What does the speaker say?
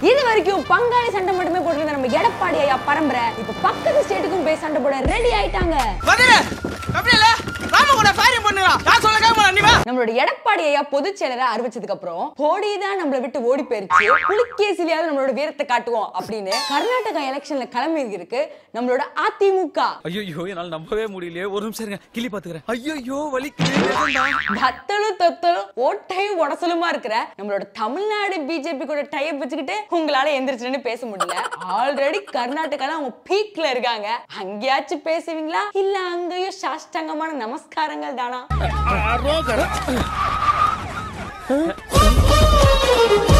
இது வரைக்கும் பங்காளி சண்டை மட்டுமே போட்டிருந்த நம்ம எடப்பாடி ஐயா பரம்பரை இப்ப பக்கத்து ஸ்டேட்டுக்கும் போய் சண்டை போட ரெடி ஆயிட்டாங்க பதில அப்படி இல்ல ராம கூட ஃபயரிங் பண்ணுறா நான் சொல்ல கேட்க நீ வா நம்மளோட எடப்பாடி ஐயா பொதுச் செயலரை அறிவிச்சதுக்கு அப்புறம் போடி தான் நம்மளை விட்டு ஓடி போயிருச்சு புலிகேசிலியாவது நம்மளோட வீரத்தை காட்டுவோம் அப்படின்னு கர்நாடகா எலெக்ஷன்ல கிளம்பி இருக்கு நம்மளோட அதிமுக ஐயோ என்னால நம்பவே முடியலையே ஒரு நிமிஷம் இருங்க கிளி பாத்துக்கிறேன் ஐயோ வலிக்குது தத்தலும் தொத்தலும் ஓட்டையும் உடசலுமா இருக்கிற நம்மளோட தமிழ்நாடு பிஜேபி கூட டைப் வச்சுக்கிட்டு உங்களால எந்திரிச்சுன்னு பேச முடியல ஆல்ரெடி கர்நாடகால அவங்க பீக்ல இருக்காங்க அங்கேயாச்சும் பேசுவீங்களா இல்ல அங்கேயும் சாஷ்டாங்கமான நமஸ்காரங்கள் தானா